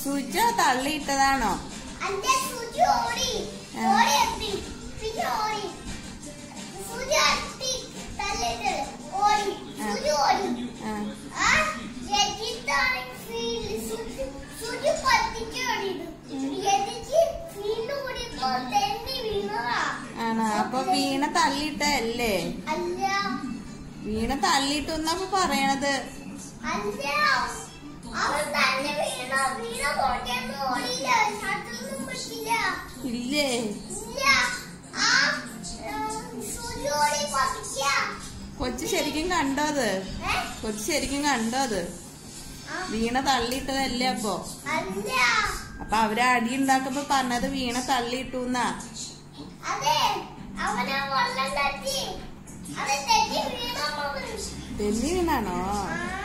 സുജോ തള്ളിയിട്ടതാണോ അന്റെ സുജി ഓടി ആ. ഓടി എത്തി പിന്നെ ഓടി സുജി എത്തി തല്ലിട്ട് ഓടി ആ. സുജി ഓടി ആ ആ രജിത്താണെങ്കിൽ ഫീൽ സുജി സുജി പത്തിച്ച് ഓടിയത് രജിച്ച് വീണ്ടും ഓടിയപ്പോ തെന്നി വീണതാ ആണോ അപ്പൊ വീണ തള്ളിയിട്ടല്ലേ അല്ല വീണ തള്ളിയിട്ടെന്നപ്പൊ പറയണത് അല്ല അവൻ തന്നെ വീണ വീണ പോട്ടെന്ന് ഓടിയില്ല ഷട്ടൊന്നും പറ്റില്ല ഇല്ലേ ഇല്ല ആ സുജി ഓടി പതിക്ക കൊച്ചു ശരിക്കും കണ്ടോ അത് ഏ കൊച്ചു ശരിക്കും കണ്ടോ അത് ആ, വീണ തള്ളിയിട്ടതല്ലേ അപ്പൊ അല്ല അപ്പൊ അവര് അടി ഉണ്ടാക്കുമ്പോ പറഞ്ഞത് വീണ തള്ളിയിട്ടുന്നാ അതെ അവനെ വെള്ളം തട്ടി അത് തെറ്റി വീണോ തെന്നി വീണാണോ ആ